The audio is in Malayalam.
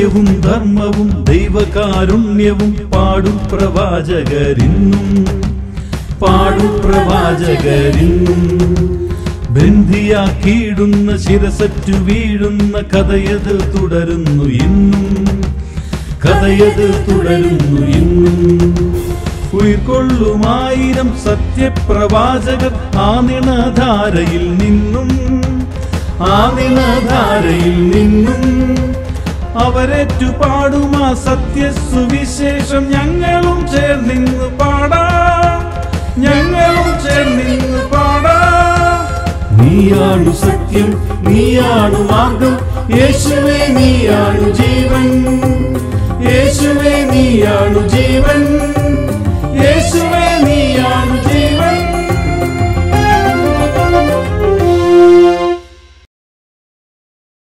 സത്യവും ധർമ്മവും ദൈവകാരുണ്യവും പാടും പ്രവാചകരിന്നും പാടും പ്രവാചകരിന്നും ബന്ധിയാക്കിയിടുന്ന ശിരസറ്റു വീഴുന്ന കഥയത് തുടരുന്നു ഇന്നും കഥയത് തുടരുന്നു ഇന്നും ഉയർക്കൊള്ളുമായിരം സത്യപ്രവാചകർ ആ നിണധാരയിൽ നിന്നും ആ നിണധാരയിൽ നിന്നും അവരേറ്റു പാടുമാ സത്യസുവിശേഷം ഞങ്ങളും ചേർന്നിന്ന് പാടാം ഞങ്ങളും ചേർന്നിന്ന് പാടാം നീയാണു സത്യം നീയാണു മാർഗം യേശുവേ നീയാണു ജീവൻ യേശുവേ നീയാണു ജീവൻ